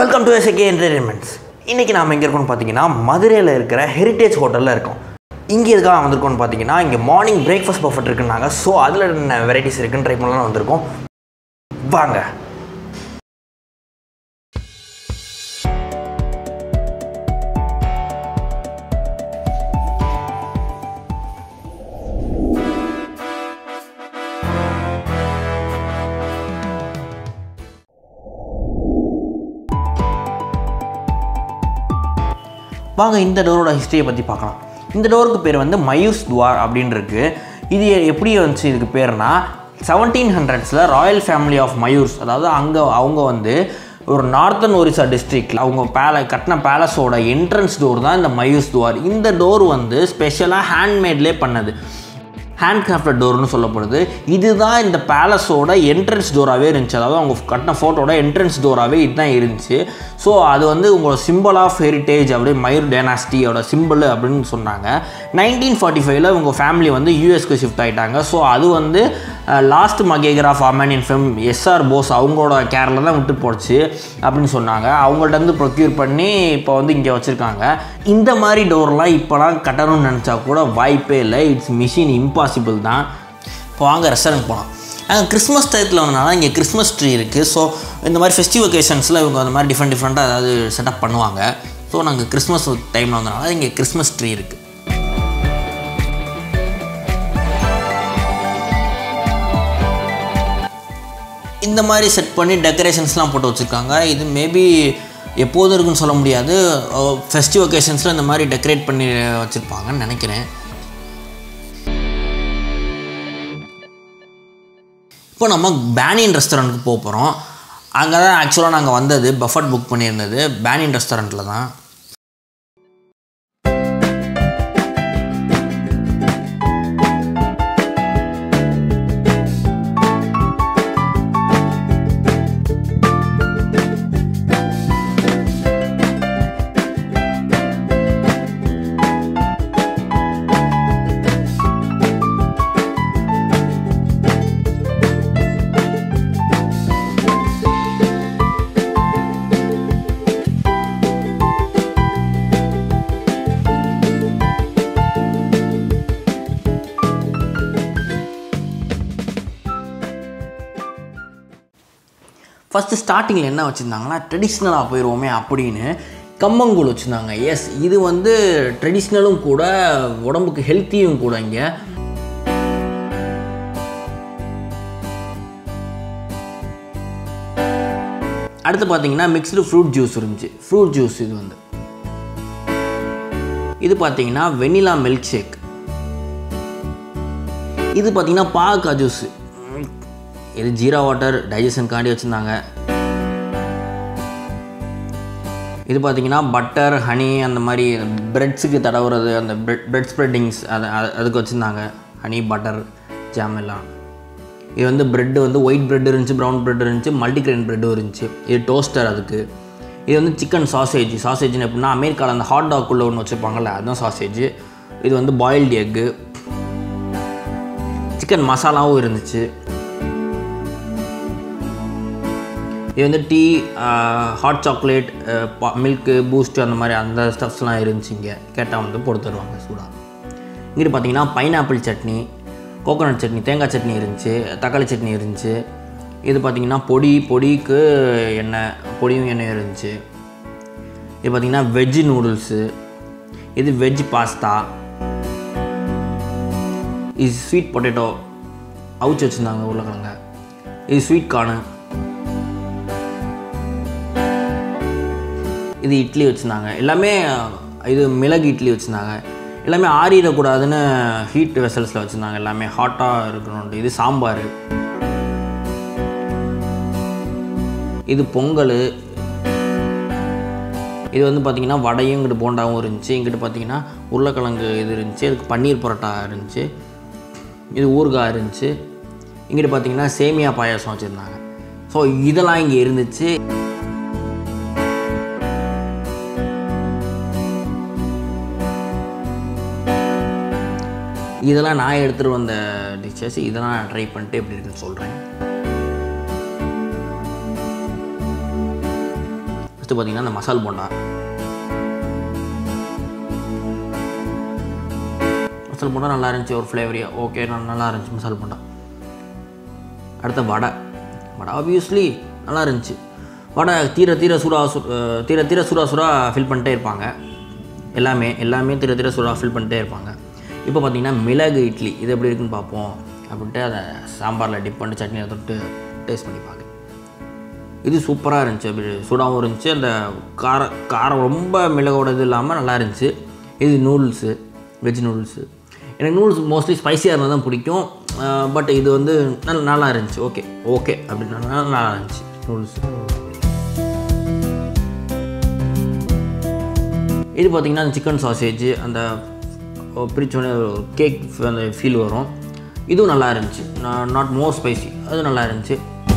welcome to SAK entertainments இன்றைக்கி நாம் எங்கே இருக்கோம்னு பார்த்தீங்கன்னா மதுரையில் இருக்கிற ஹெரிட்டேஜ் ஹோட்டலில் இருக்கோம் இங்கே எதுக்காக வந்திருக்கோம்னு பார்த்தீங்கன்னா இங்கே மார்னிங் பிரேக்ஃபாஸ்ட் பஃபட் இருக்குன்னாங்க ஸோ அதில் என்ன வெரைட்டிஸ் இருக்குன்னு ட்ரை பண்ணலாம் வந்திருக்கோம் வாங்க வாங்க இந்த டோரோட ஹிஸ்ட்ரியை பற்றி பார்க்கலாம் இந்த டோருக்கு பேர் வந்து மயூஸ் துவார் அப்படின்னு இருக்கு இது எப்படி வந்துச்சு இதுக்கு பேர்னா செவன்டீன் ஹண்ட்ரட்ஸில் ராயல் ஃபேமிலி ஆஃப் மயூர்ஸ் அதாவது அங்கே அவங்க வந்து ஒரு நார்த்தன் ஒரிசா டிஸ்ட்ரிக்டில் அவங்க பேல கட்டின பேலஸோட என்ட்ரன்ஸ் டோர் தான் இந்த மயூஸ் துவார் இந்த டோர் வந்து ஸ்பெஷலாக ஹேண்ட்மேட்லேயே பண்ணது ஹேண்ட் கிராஃப்டட் டோர்னு சொல்லப்படுது இதுதான் இந்த பேலஸோட என்ட்ரன்ஸ் டோராகவே இருந்துச்சு அதாவது அவங்க கட்டின ஃபோட்டோட என்ட்ரன்ஸ் டோராகவே இதுதான் இருந்துச்சு ஸோ அது வந்து உங்களோட சிம்பிள் ஆஃப் ஹெரிட்டேஜ் அப்படி மயூர் டேனாஸ்டியோட சிம்பிள் அப்படின்னு சொன்னாங்க நைன்டீன் ஃபார்ட்டி ஃபைவ்ல உங்கள் ஃபேமிலி வந்து யூஎஸ்க்கு ஷிஃப்ட் ஆகிட்டாங்க ஸோ அது வந்து லாஸ்ட் மகேகர் ஆஃப் அமேனியன் ஃபிலிம் எஸ்ஆர் போஸ் அவங்களோட கேரில் தான் விட்டு போச்சு அப்படின்னு சொன்னாங்க அவங்கள்ட்ட இருந்து ப்ரொக்யூர் பண்ணி இப்போ வந்து இங்கே வச்சுருக்காங்க இந்த மாதிரி டோர்லாம் இப்போலாம் கட்டணும்னு நினச்சா கூட வாய்ப்பே இல்லை இட்ஸ் மிஷின் இம்பாசிபிள் தான் இப்போ வாங்க ரெஸ்டாரண்ட் போகலாம் அங்கே கிறிஸ்மஸ் டயத்தில் வந்தனால இங்கே கிறிஸ்மஸ் ட்ரீ இருக்குது ஸோ இந்த மாதிரி ஃபெஸ்டிவ் ஒகேஷன்ஸில் இவங்க அந்த மாதிரி டிஃப்ரெண்ட் டிஃப்ரெண்ட்டாக ஏதாவது செட்டப் பண்ணுவாங்க ஸோ நாங்கள் கிறிஸ்மஸ் டைமில் வந்தனால இங்கே கிறிஸ்மஸ் ட்ரீ இருக்குது இந்த மாதிரி செட் பண்ணி டெக்கரேஷன்ஸ்லாம் போட்டு வச்சுருக்காங்க இது மேபி எப்போதும் இருக்குன்னு சொல்ல முடியாது ஃபெஸ்டிவ் ஒகேஷன்ஸில் இந்த மாதிரி டெக்கரேட் பண்ணி வச்சுருப்பாங்கன்னு நினைக்கிறேன் இப்போ நம்ம பேனியன் ரெஸ்டாரண்ட்டுக்கு போக போகிறோம் அங்கே தான் ஆக்சுவலாக நாங்கள் வந்தது பஃபட் புக் பண்ணியிருந்தது பேனியன் ரெஸ்டாரண்ட்டில் தான் ஃபஸ்ட்டு ஸ்டார்டிங்கில் என்ன வச்சுருந்தாங்கன்னா ட்ரெடிஷ்னலாக போயிடுவோமே அப்படின்னு கம்மங்கூழ் வச்சுருந்தாங்க எஸ் இது வந்து ட்ரெடிஷ்னலும் கூட உடம்புக்கு ஹெல்த்தியும் கூட இங்கே அடுத்து பார்த்தீங்கன்னா மிக்ஸ்டு ஃப்ரூட் ஜூஸ் இருந்துச்சு ஃப்ரூட் ஜூஸ் இது வந்து இது பார்த்தீங்கன்னா வெனிலா மில்க் ஷேக் இது பார்த்தீங்கன்னா பாகக்கா ஜூஸ் இது ஜீரா வாட்டர் டைஜஷனுக்காண்டி வச்சுருந்தாங்க இது பார்த்தீங்கன்னா பட்டர் ஹனி அந்த மாதிரி ப்ரெட்ஸுக்கு தடவுறது அந்த பிரெட் பிரெட் ஸ்ப்ரெட்டிங்ஸ் அது அது- அதுக்கு வச்சுருந்தாங்க ஹனி பட்டர் ஜாம் எல்லாம் இது வந்து பிரெட் வந்து ஒயிட் பிரெட் இருந்துச்சு ப்ரௌன் பிரெட் இருந்துச்சு மல்டிக்ரெயின் பிரெட்டும் இருந்துச்சு இது டோஸ்டர் அதுக்கு இது வந்து சிக்கன் சாசேஜ் சாசேஜ்னு எப்படின்னா அமெரிக்காவில் அந்த ஹாட் டாக்குள்ளே ஒன்று வச்சுருப்பாங்கல்ல அதுதான் சாசேஜ் இது வந்து பாயில்டு எக்கு சிக்கன் மசாலாவும் இருந்துச்சு இது வந்து tea hot chocolate milk Boost அந்த மாதிரி அந்த ஸ்டப்ஸ்லாம் இருந்துச்சு இங்கே கேட்டால் வந்து போட்டு தருவாங்க சூடாக இங்கிட்டு பார்த்தீங்கன்னா பைனாப்பிள் சட்னி கோகோனட் சட்னி தேங்காய் சட்னி இருந்துச்சு தக்காளி சட்னி இருந்துச்சு இது பார்த்தீங்கன்னா பொடி பொடிக்கு எண்ணெய் பொடியும் எண்ணெய் இருந்துச்சு இது பார்த்தீங்கன்னா வெஜ் நூடுல்ஸு இது வெஜ் பாஸ்தா இது ஸ்வீட் பொட்டேட்டோ அவிச்சு வச்சுருந்தாங்க உருளைக்கிழங்க இது ஸ்வீட் கார்னு இது இட்லி வச்சுருந்தாங்க எல்லாமே இது மிளகு இட்லி வச்சுருந்தாங்க எல்லாமே ஆறிடக்கூடாதுன்னு ஹீட் வெசல்ஸில் வச்சுருந்தாங்க எல்லாமே ஹாட்டாக இருக்கணும் இது சாம்பார் இது பொங்கல் இது வந்து பார்த்திங்கன்னா வடையும் இங்கிட்டு போண்டாவும் இருந்துச்சு இங்கிட்டு பார்த்தீங்கன்னா உருளைக்கிழங்கு இது இருந்துச்சு இதுக்கு பன்னீர் பரோட்டா இருந்துச்சு இது ஊறுகாய் இருந்துச்சு இங்கிட்டு பார்த்தீங்கன்னா சேமியா பாயாசம் வச்சுருந்தாங்க ஸோ இதெல்லாம் இங்கே இருந்துச்சு இதெல்லாம் நான் எடுத்துகிட்டு வந்த டிஷ்ஷஸ் இதெல்லாம் நான் ட்ரை பண்ணிட்டு எப்படி இருக்குன்னு சொல்கிறேன் ஃபஸ்ட்டு பார்த்தீங்கன்னா அந்த மசால் போண்டா மசால் போண்டா நல்லா இருந்துச்சு ஒரு ஃப்ளேவரியாக ஓகே நல்லா இருந்துச்சு மசால் போண்டா அடுத்த வடை வடை ஆப்வியஸ்லி நல்லா இருந்துச்சு வடை தீர தீர சூடா சு அஹ் தீர தீர சூடா சூடா ஃபில் பண்ணிட்டே இருப்பாங்க எல்லாமே எல்லாமே தீர தீர சூடா ஃபில் பண்ணிட்டே இருப்பாங்க இப்போ பார்த்தீங்கன்னா மிளகு இட்லி இது எப்படி இருக்குன்னு பார்ப்போம் அப்படின்ட்டு அதை சாம்பாரில் டிப் பண்ணி சட்னியில் தொட்டு டேஸ்ட் பண்ணி பார்க்க இது சூப்பராக இருந்துச்சு அப்படி சூடாகவும் இருந்துச்சு அந்த கார காரம் ரொம்ப மிளகோட இது இல்லாமல் நல்லா இருந்துச்சு இது நூடுல்ஸு வெஜ் நூடுல்ஸு எனக்கு நூடுல்ஸ் மோஸ்ட்லி ஸ்பைசியாக இருந்தால் தான் பிடிக்கும் பட் இது வந்து நல்ல நல்லா இருந்துச்சு ஓகே ஓகே அப்படின்னா நல்லா இருந்துச்சு நூடுல்ஸ் இது பார்த்திங்கன்னா அந்த சிக்கன் சாசேஜ் அந்த பிரிச்சோடனே கேக் அந்த ஃபீல் வரும் இதுவும் நல்லா இருந்துச்சு நாட் மோர் ஸ்பைசி அது நல்லா இருந்துச்சு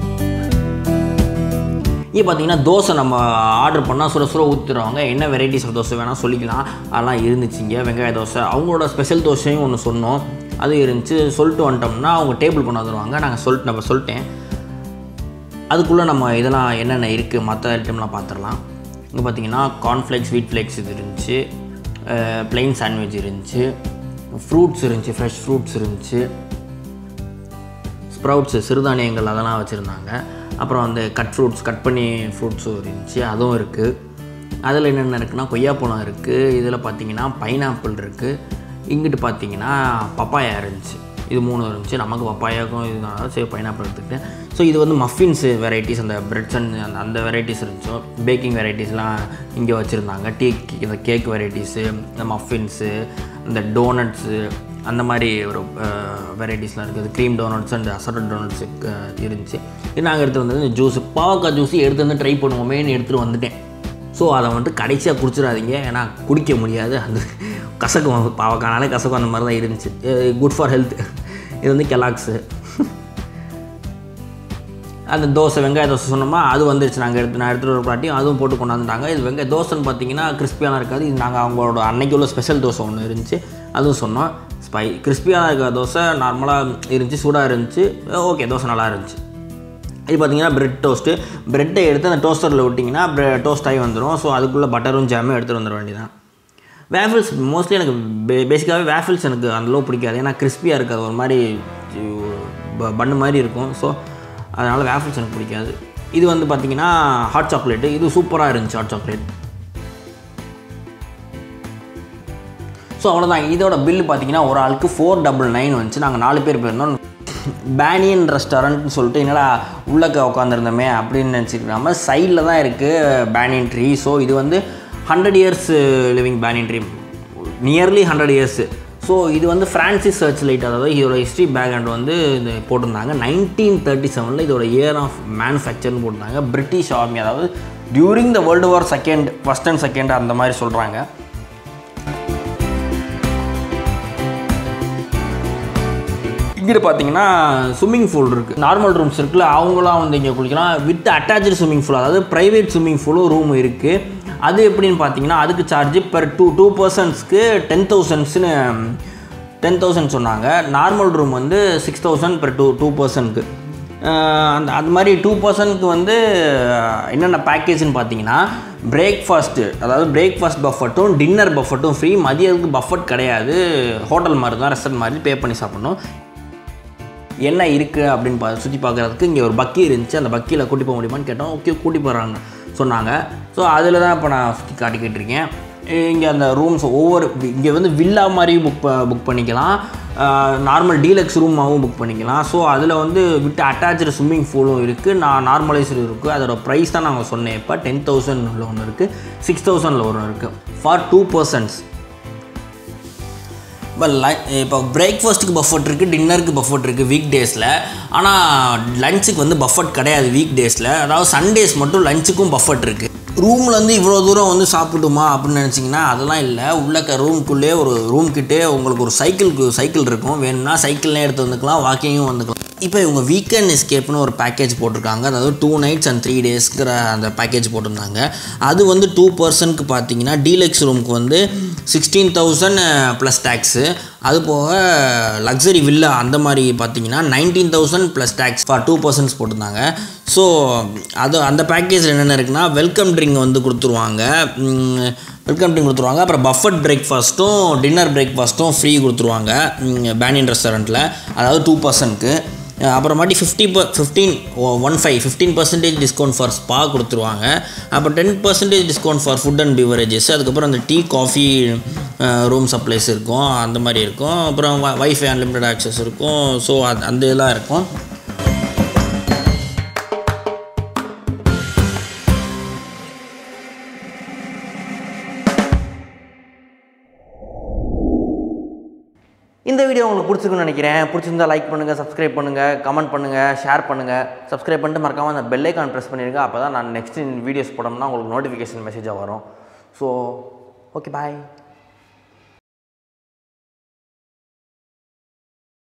இங்கே பார்த்தீங்கன்னா தோசை நம்ம ஆர்டர் பண்ணால் சுட சுட ஊற்றிடுவாங்க என்ன வெரைட்டிஸ் ஆஃப் தோசை வேணால் சொல்லிக்கலாம் அதெல்லாம் இருந்துச்சுங்க வெங்காய தோசை அவங்களோட ஸ்பெஷல் தோசையும் ஒன்று சொன்னோம் அது இருந்துச்சு சொல்லிட்டு வந்துட்டோம்னா அவங்க டேபிள் கொண்டு வந்துடுவாங்க நாங்கள் சொல்லிட்டு நம்ம சொல்லிட்டேன் அதுக்குள்ளே நம்ம இதெல்லாம் என்னென்ன இருக்குது மற்ற ஐட்டம்லாம் பார்த்துடலாம் இங்கே பார்த்தீங்கன்னா கார்ன்ஃப்ளேக்ஸ் வீட் ஃப்ளேக்ஸ் இது இருந்துச்சு ப்ளெயின் சாண்ட்விச் இருந்துச்சு ஃப்ரூட்ஸ் இருந்துச்சு ஃப்ரெஷ் ஃப்ரூட்ஸ் இருந்துச்சு ஸ்ப்ரவுட்ஸு சிறுதானியங்கள் அதெல்லாம் வச்சுருந்தாங்க அப்புறம் அந்த கட் ஃப்ரூட்ஸ் கட் பண்ணி ஃப்ரூட்ஸும் இருந்துச்சு அதுவும் இருக்குது அதில் என்னென்ன இருக்குன்னா கொய்யாப்பழம் இருக்குது இதில் பார்த்தீங்கன்னா பைனாப்பிள் இருக்குது இங்கிட்டு பார்த்தீங்கன்னா பப்பாயா இருந்துச்சு இது மூணு இருந்துச்சு நமக்கு பப்பாயாக்கும் இதனால சரி பைனாப்பிள் எடுத்துக்கிட்டேன் ஸோ இது வந்து மஃபின்ஸு வெரைட்டிஸ் அந்த பிரெட்ஸ் அண்ட் அந்த அந்த வெரைட்டிஸ் இருந்துச்சோ பேக்கிங் வெரைட்டிஸ்லாம் இங்கே வச்சுருந்தாங்க டீ இந்த கேக் வெரைட்டிஸு இந்த மஃபின்ஸு இந்த டோனட்ஸு அந்த மாதிரி ஒரு வெரைட்டிஸ்லாம் இருக்குது cream donuts and assorted donuts இருந்துச்சு இது நாங்கள் எடுத்து வந்தது இந்த ஜூஸ் பாவக்காய் ஜூஸ் எடுத்து வந்து ட்ரை பண்ணுவோமேன்னு எடுத்துகிட்டு வந்துட்டேன் ஸோ அதை வந்துட்டு கடைசியாக குடிச்சிடாதீங்க ஏன்னா குடிக்க முடியாது அது கசக்கும் பாவக்கானாலே கசக்கும் அந்த மாதிரி தான் இருந்துச்சு குட் ஃபார் ஹெல்த் இது வந்து கெலாக்ஸு அந்த தோசை வெங்காய தோசை சொன்னோமா அது வந்துருச்சு நாங்கள் எடுத்து நான் எடுத்துகிட்டு ஒரு பாட்டியும் அதுவும் போட்டு கொண்டாந்துட்டாங்க இது வெங்காய தோசைன்னு பார்த்தீங்கன்னா கிறிஸ்பியான இருக்காது இது நாங்கள் அவங்களோட அன்னைக்கு உள்ள ஸ்பெஷல் தோசை ஒன்று இருந்துச்சு அதுவும் சொன்னோம் ஸ்பை கிறிஸ்பியான இருக்கிற தோசை நார்மலாக இருந்துச்சு சூடாக இருந்துச்சு ஓகே தோசை நல்லா இருந்துச்சு இது பார்த்தீங்கன்னா பிரெட் டோஸ்ட்டு பிரெட்டை எடுத்து அந்த டோஸ்டரில் விட்டிங்கன்னா ப்ரெ டோஸ்ட் ஆகி வந்துடும் ஸோ அதுக்குள்ளே பட்டரும் ஜாமும் எடுத்துகிட்டு வந்துட வேண்டியதான் வேஃபிள்ஸ் மோஸ்ட்லி எனக்கு பே பேசிக்காகவே வேஃபிள்ஸ் எனக்கு அந்தளவு பிடிக்காது ஏன்னா கிறிஸ்பியாக இருக்காது ஒரு மாதிரி பண்ணு மாதிரி இருக்கும் ஸோ அதனால் வேஃபிள்ஸ் எனக்கு பிடிக்காது இது வந்து பார்த்தீங்கன்னா ஹாட் சாக்லேட்டு இது சூப்பராக இருந்துச்சு ஹாட் சாக்லேட் ஸோ அவ்வளோதான் இதோட பில்லு பார்த்தீங்கன்னா ஒரு ஆளுக்கு ஃபோர் டபுள் நைன் வந்துச்சு நாங்கள் நாலு பேர் போயிருந்தோம் பேனியன் ரெஸ்டாரண்ட்னு சொல்லிட்டு என்னடா உள்ளக்க உட்காந்துருந்தோமே அப்படின்னு நினச்சிக்கிறாம சைடில் தான் இருக்குது பேனியன் ட்ரீ ஸோ இது வந்து hundred years living banyan tree nearly hundred years so இது வந்து ஃப்ரான்சிஸ் சர்ச் லைட் அதாவது இதோட ஹிஸ்ட்ரி பேக்ரவுண்ட் வந்து இது போட்டிருந்தாங்க நைன்டீன் தேர்ட்டி செவனில் இதோட இயர் ஆஃப் மேனுஃபேக்சர்னு போட்டிருந்தாங்க பிரிட்டிஷ் ஆர்மி அதாவது during the world war second first and second அந்த மாதிரி சொல்கிறாங்க இங்கிட்டு பார்த்தீங்கன்னா ஸ்விம்மிங் பூல் இருக்குது நார்மல் ரூம்ஸ் இருக்குல்ல அவங்களாம் வந்து இங்கே குளிக்கலாம் வித் அட்டாச்சு ஸ்விம்மிங் பூல் அதாவது ப்ரைவேட் ஸ்விம்மிங் பூலும் ரூம் இருக்குது அது எப்படின்னு பார்த்தீங்கன்னா அதுக்கு சார்ஜ் பர் டூ டூ பர்சன்ஸ்க்கு டென் தௌசண்ட்ஸ்னு டென் தௌசண்ட் சொன்னாங்க நார்மல் ரூம் வந்து six thousand per two two பர்சனுக்கு அந்த அது மாதிரி டூ பர்சனுக்கு வந்து என்னென்ன பேக்கேஜ்னு பார்த்தீங்கன்னா பிரேக்ஃபாஸ்ட்டு அதாவது பிரேக்ஃபாஸ்ட் பஃபட்டும் டின்னர் பஃபட்டும் ஃப்ரீ மதியத்துக்கு பஃபட் கிடையாது ஹோட்டல் மாதிரி தான் ரெஸ்டாரண்ட் மாதிரி பே பண்ணி சாப்பிட்ணும் என்ன இருக்குது அப்படின்னு பா சுற்றி பார்க்குறதுக்கு இங்கே ஒரு பக்கி இருந்துச்சு அந்த பக்கியில் கூட்டி போக முடியுமான்னு கேட்டோம் ஓகே கூட்டி போகிறாங்க சொன்னாங்க ஸோ அதில் தான் இப்போ நான் சுற்றி காட்டிக்கிட்டு இருக்கேன் இங்கே அந்த ரூம்ஸ் ஒவ்வொரு இங்கே வந்து வில்லா மாதிரியும் புக் ப புக் பண்ணிக்கலாம் நார்மல் டீலக்ஸ் ரூமாகவும் புக் பண்ணிக்கலாம் ஸோ அதில் வந்து விட்டு அட்டாச்சு ஸ்விம்மிங் பூலும் இருக்குது நான் நார்மலைஸ்டு இருக்குது அதோட ப்ரைஸ் தான் நாங்கள் சொன்னேன் இப்போ டென் தௌசண்ட் ஒன்று இருக்குது சிக்ஸ் தௌசண்டில் ஒன்று இருக்குது ஃபார் டூ பர்சன்ஸ் இப்போ ல இப்போ பிரேக்ஃபாஸ்ட்டுக்கு பஃபட் இருக்குது டின்னருக்கு பஃபட் இருக்குது வீக் டேஸில் ஆனால் லஞ்சுக்கு வந்து பஃபட் கிடையாது வீக் டேஸில் அதாவது சண்டேஸ் மட்டும் லஞ்சுக்கும் பஃபட் இருக்குது ரூமில் வந்து இவ்வளோ தூரம் வந்து சாப்பிட்டுமா அப்படின்னு நினச்சிங்கன்னா அதெல்லாம் இல்லை உள்ளக்க ரூம்குள்ளே ஒரு ரூம் கிட்டே உங்களுக்கு ஒரு சைக்கிளுக்கு சைக்கிள் இருக்கும் வேணும்னா சைக்கிள்லேயே எடுத்து வந்துக்கலாம் வாக்கிங்கும் வந்துக்கலாம் இப்போ இவங்க வீக்கெண்ட் எஸ்கேப்னு ஒரு பேக்கேஜ் போட்டிருக்காங்க அதாவது டூ நைட்ஸ் அண்ட் த்ரீ டேஸ்ங்கிற அந்த பேக்கேஜ் போட்டிருந்தாங்க அது வந்து டூ பர்சனுக்கு பார்த்தீங்கன்னா டீலக்ஸ் ரூமுக்கு வந்து சிக்ஸ்டீன் தௌசண்ட் ப்ளஸ் டேக்ஸு அது போக லக்ஸரி வில்லா அந்த மாதிரி பார்த்தீங்கன்னா nineteen thousand plus tax for two persons போட்டிருந்தாங்க ஸோ அது அந்த பேக்கேஜில் என்னென்ன இருக்குன்னா வெல்கம் ட்ரிங்க் வந்து கொடுத்துருவாங்க வெல்கம் ட்ரிங்க் கொடுத்துருவாங்க அப்புறம் பஃபட் பிரேக்ஃபாஸ்ட்டும் டின்னர் பிரேக்ஃபாஸ்ட்டும் ஃப்ரீ கொடுத்துருவாங்க பேனியன் ரெஸ்டாரண்ட்டில் அதாவது டூ பர்சன்ட்க்கு அப்புறமாட்டி ஃபிஃப்டி ப fifteen one five fifteen percentage discount for spa கொடுத்துருவாங்க அப்புறம் ten percentage discount for food and beverages அதுக்கப்புறம் அந்த டீ காஃபி ரூம் சப்ளைஸ் இருக்கும் அந்த மாதிரி இருக்கும் அப்புறம் வைஃபை அன்லிமிட்டட் ஆக்சஸ் இருக்கும் ஸோ அது அந்த இதெல்லாம் இருக்கும் இந்த வீடியோ உங்களுக்கு பிடிச்சிருக்குன்னு நினைக்கிறேன் பிடிச்சிருந்தா லைக் பண்ணுங்கள் சப்ஸ்கிரைப் பண்ணுங்கள் கமெண்ட் பண்ணுங்கள் ஷேர் பண்ணுங்கள் சப்ஸ்கிரைப் பண்ணிட்டு மறக்காமல் அந்த பெல் ஐக்கான் ப்ரெஸ் பண்ணிடுங்க அப்போ தான் நான் நெக்ஸ்ட் வீடியோஸ் போடணும்னா உங்களுக்கு நோட்டிஃபிகேஷன் மெசேஜாக வரும் ஸோ ஓகே பாய்